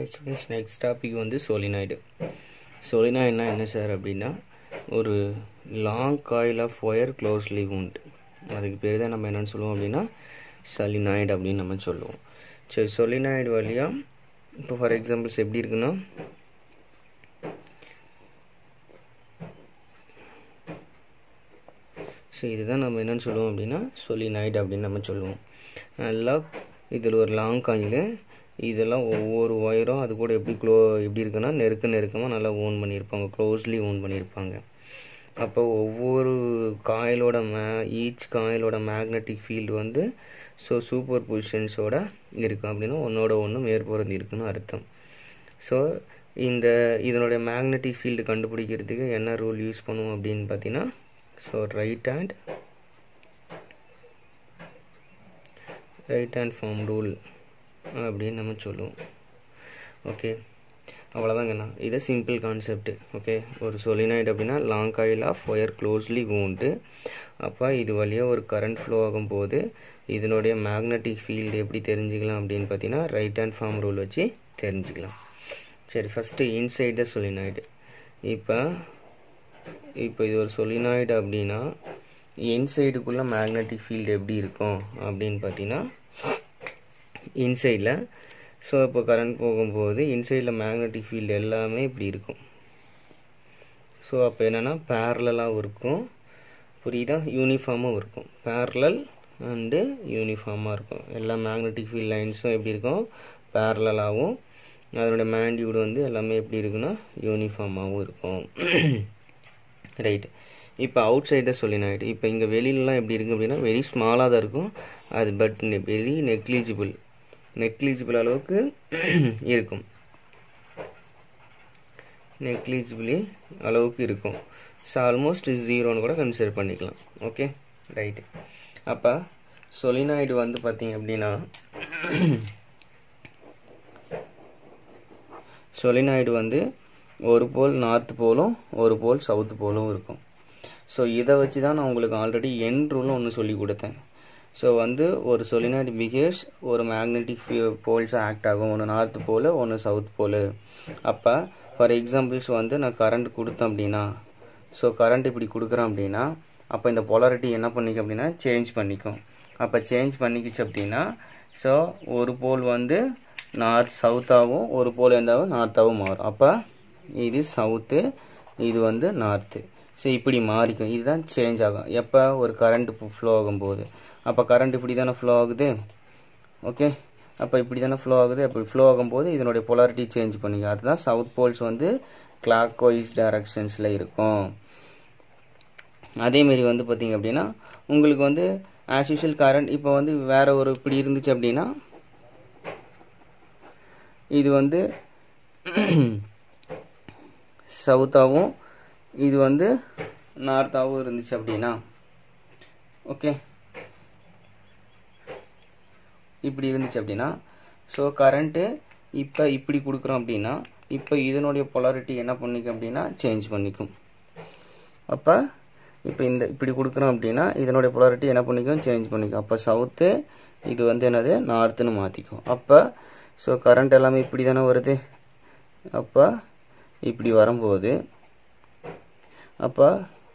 hi students next topic வந்து solenoid சோலினாய்டுனா என்ன சார் அப்படின்னா ஒரு long coil of wire closely wound அதுக்கு பேர் தான் நம்ம என்னென்னு சொல்லுவோம் அப்படின்னா சலினாய்டு அப்படின்னு நம்ம சொல்லுவோம் சரி சொலினாய்டு வழியாக இப்போ ஃபார் எக்ஸாம்பிள்ஸ் எப்படி இருக்குன்னா ஸோ இதுதான் நம்ம என்னென்னு சொல்லுவோம் அப்படின்னா சொலினாய்டு அப்படின்னு நம்ம சொல்லுவோம் நல்லா இதில் ஒரு லாங் காயில் இதெல்லாம் ஒவ்வொரு ஒயரும் அது கூட எப்படி க்ளோ எப்படி இருக்குன்னா நெருக்க நெருக்கமாக நல்லா ஓன் பண்ணியிருப்பாங்க க்ளோஸ்லி ஓன் பண்ணியிருப்பாங்க அப்போ ஒவ்வொரு காயிலோட மே ஈச் காயிலோட மேக்னெட்டிக் ஃபீல்டு வந்து ஸோ சூப்பர் பொசிஷன்ஸோட இருக்கும் அப்படின்னா ஒன்றோட ஒன்று மேற்பொருந்தி இருக்குன்னு அர்த்தம் ஸோ இந்த இதனுடைய மேக்னெட்டிக் ஃபீல்டு கண்டுபிடிக்கிறதுக்கு என்ன ரூல் யூஸ் பண்ணுவோம் அப்படின்னு பார்த்தீங்கன்னா so right hand right hand form rule அப்படின்னு நம்ம சொல்லுவோம் ஓகே அவ்வளோதாங்கண்ணா இது சிம்பிள் கான்செப்ட் ஓகே ஒரு சொலினாய்டு அப்படின்னா long coil of wire closely wound அப்போ இது வழியாக ஒரு கரண்ட் ஃப்ளோ ஆகும்போது இதனுடைய மேக்னெட்டிக் ஃபீல்டு எப்படி தெரிஞ்சுக்கலாம் அப்படின்னு பார்த்தீங்கன்னா ரைட் ஹேண்ட் ஃபார்ம் ரூல் வச்சு தெரிஞ்சுக்கலாம் சரி ஃபஸ்ட்டு இன்சைட் த சொலினாய்டு இப்போ இப்போ இது ஒரு சொலினாய்டு அப்படின்னா இன்சைடுக்குள்ளே மேக்னெட்டிக் ஃபீல்டு எப்படி இருக்கும் அப்படின்னு பார்த்தீங்கன்னா இன்சைடில் ஸோ இப்போ கரண்ட் போகும்போது இன்சைடில் மேக்னெட்டிக் ஃபீல்டு எல்லாமே இப்படி இருக்கும் ஸோ அப்போ என்னென்னா பேரலாகவும் இருக்கும் புரியுதா யூனிஃபார்மும் இருக்கும் பேரலல் அண்டு யூனிஃபார்மாக இருக்கும் எல்லா மேக்னெட்டிக் ஃபீல்ட் லைன்ஸும் எப்படி இருக்கும் பேரலாகவும் அதனுடைய மேண்டியூடு வந்து எல்லாமே எப்படி இருக்குன்னா யூனிஃபார்மாகவும் இருக்கும் ரைட் இப்போ அவுட் சைடை சொல்லினாயிட்டு இப்போ இங்கே வெளியிலலாம் எப்படி இருக்குது அப்படின்னா வெரி ஸ்மாலாக தான் இருக்கும் அது பட் வெரி நெக்லிஜிபிள் நெக்லிஜிபிள் அளவுக்கு இருக்கும் நெக்லிஜிபிளி அளவுக்கு இருக்கும் ஸோ ஆல்மோஸ்ட் ஜீரோன்னு கூட கன்சிடர் பண்ணிக்கலாம் ஓகே ரைட்டு அப்போ சொலினாய்டு வந்து பார்த்தீங்க அப்படின்னா சொலினாய்டு வந்து ஒரு போல் நார்த் போலும் ஒரு போல் சவுத் போலும் இருக்கும் ஸோ இதை வச்சு தான் நான் உங்களுக்கு ஆல்ரெடி என் ரூலும் ஒன்று சொல்லி கொடுத்தேன் ஸோ வந்து ஒரு சொலினாய்டு பிஹேவ்ஸ் ஒரு மேக்னெட்டிக் போல்ஸாக ஆக்ட் ஆகும் ஒன்று நார்த் போல் ஒன்று சவுத் போல் அப்போ ஃபார் எக்ஸாம்பிள்ஸ் வந்து நான் கரண்ட் கொடுத்தேன் அப்படின்னா ஸோ கரண்ட் இப்படி கொடுக்குறேன் அப்படின்னா அப்போ இந்த பொலாரிட்டி என்ன பண்ணிக்கும் அப்படின்னா சேஞ்ச் பண்ணிக்கும் அப்போ சேஞ்ச் பண்ணிக்கிச்சு அப்படின்னா ஸோ ஒரு போல் வந்து நார்த் சவுத்தாகவும் ஒரு போல் இருந்தாலும் நார்த்தாகவும் மாறும் அப்போ இது சவுத்து இது வந்து நார்த்து ஸோ இப்படி மாறிக்கும் இதுதான் சேஞ்ச் ஆகும் எப்போ ஒரு கரண்ட் ஃப்ளோ ஆகும்போது அப்போ கரண்ட் இப்படி தானே ஃப்ளோ ஆகுது ஓகே அப்போ இப்படி தானே ஃப்ளோ ஆகுது அப்படி ஃப்ளோ ஆகும்போது இதனுடைய பொலாரிட்டி சேஞ்ச் பண்ணிக்கும் அதுதான் சவுத் போல்ஸ் வந்து கிளாக் வைஸ் டைரக்ஷன்ஸில் இருக்கும் அதேமாரி வந்து பார்த்திங்க அப்படின்னா உங்களுக்கு வந்து ஆஸ் யூஷுவல் கரண்ட் இப்போ வந்து வேறு ஒரு இப்படி இருந்துச்சு அப்படின்னா இது வந்து சவுத்தாகவும் இது வந்து நார்த்தாகவும் இருந்துச்சு அப்படின்னா ஓகே இப்படி இருந்துச்சு அப்படின்னா ஸோ கரண்ட்டு இப்போ இப்படி கொடுக்குறோம் அப்படின்னா இப்போ இதனுடைய பொலாரிட்டி என்ன பண்ணிக்கும் அப்படின்னா சேஞ்ச் பண்ணிக்கும் அப்போ இப்போ இந்த இப்படி கொடுக்குறோம் அப்படின்னா இதனுடைய பொலாரிட்டி என்ன பண்ணிக்கும் சேஞ்ச் பண்ணிக்கும் அப்போ சவுத்து இது வந்து என்னது நார்த்துன்னு மாற்றிக்கும் அப்போ ஸோ கரண்ட் எல்லாமே இப்படி தானே வருது அப்போ இப்படி வரும்போது அப்போ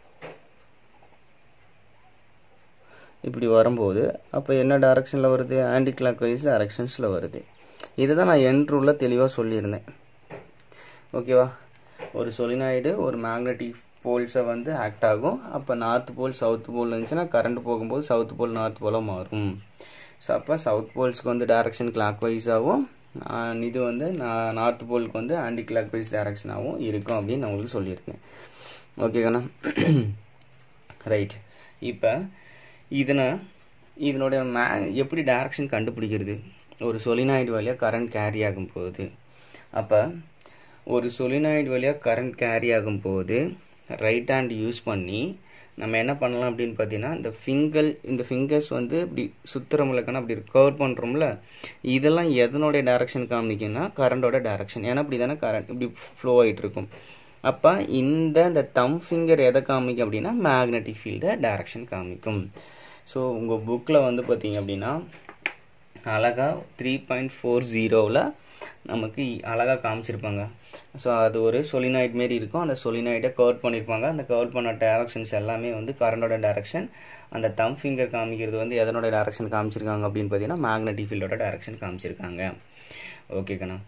இப்படி வரும்போது அப்போ என்ன டைரக்ஷனில் வருது ஆன்டி கிளாக் வைஸ் டைரக்ஷன்ஸில் வருது இதை தான் நான் என் ரூலில் தெளிவாக சொல்லியிருந்தேன் ஓகேவா ஒரு சொலினாய்டு ஒரு மேக்னெட்டிக் போல்ஸை வந்து ஆக்ட் ஆகும் அப்போ நார்த் போல் சவுத் போல் இருந்துச்சுன்னா கரண்ட் போகும்போது சவுத் போல் நார்த் போலாக மாறும் ஸோ அப்போ சவுத் போல்ஸ்க்கு வந்து டைரக்ஷன் கிளாக் வைஸாகவும் இது வந்து நான் நார்த் போலுக்கு வந்து ஆன்டி கிளாக் வைஸ் டைரக்ஷனாகவும் இருக்கும் அப்படின்னு நான் உங்களுக்கு சொல்லியிருக்கேன் ஓகேங்கண்ணா ரைட் இப்போ இதனை இதனுடைய மே எப்படி டைரக்ஷன் கண்டுபிடிக்கிறது ஒரு சொலினாய்டு வழியாக கரண்ட் கேரி ஆகும் போது அப்போ ஒரு சொலினாய்டு வழியாக கரண்ட் கேரி ஆகும் போது ரைட் ஹேண்ட் யூஸ் பண்ணி நம்ம என்ன பண்ணலாம் அப்படின்னு பார்த்தீங்கன்னா இந்த ஃபிங்கல் இந்த ஃபிங்கர்ஸ் வந்து இப்படி சுற்றுறோம்லக்கன்னா அப்படி கவர் பண்ணுறோம்ல இதெல்லாம் எதனுடைய டைரக்ஷன் காமிக்குன்னா கரண்டோட டைரக்ஷன் ஏன்னா இப்படி தானே கரண்ட் இப்படி ஃப்ளோ ஆகிட்டு இருக்கும் அப்போ இந்த இந்த தம் ஃபிங்கர் எதை காமிக்கும் அப்படின்னா மேக்னெட்டிக் ஃபீல்டை டைரக்ஷன் காமிக்கும் ஸோ உங்கள் புக்கில் வந்து பார்த்தீங்க அப்படின்னா அழகாக த்ரீ பாயிண்ட் ஃபோர் ஜீரோவில் நமக்கு அழகாக காமிச்சிருப்பாங்க ஸோ அது ஒரு சொலினாய்ட் மாரி இருக்கும் அந்த சொலினாய்டை கவர் பண்ணியிருப்பாங்க அந்த கவர் பண்ண டேரக்ஷன்ஸ் எல்லாமே வந்து கரண்டோட டேரக்ஷன் அந்த தம் ஃபிங்கர் காமிக்கிறது வந்து எதனோட டேரக்ஷன் காமிச்சிருக்காங்க அப்படின்னு பார்த்தீங்கன்னா மேக்னெட்டிக் ஃபீல்டோட டேரக்ஷன் காமிச்சிருக்காங்க ஓகே கண்ணா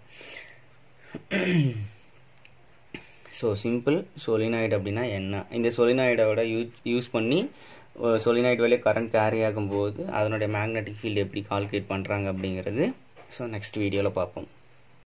ஸோ சிம்பிள் சொலினாய்டு அப்படின்னா என்ன இந்த சொலினாய்டோட யூஸ் யூஸ் பண்ணி சொலினாய்டு வழியாக கரண்ட் கேரி ஆகும்போது அதனுடைய மேக்னெட்டிக் ஃபீல்டு எப்படி கால்குலேட் பண்ணுறாங்க அப்படிங்கிறது ஸோ நெக்ஸ்ட் வீடியோவில் பார்ப்போம்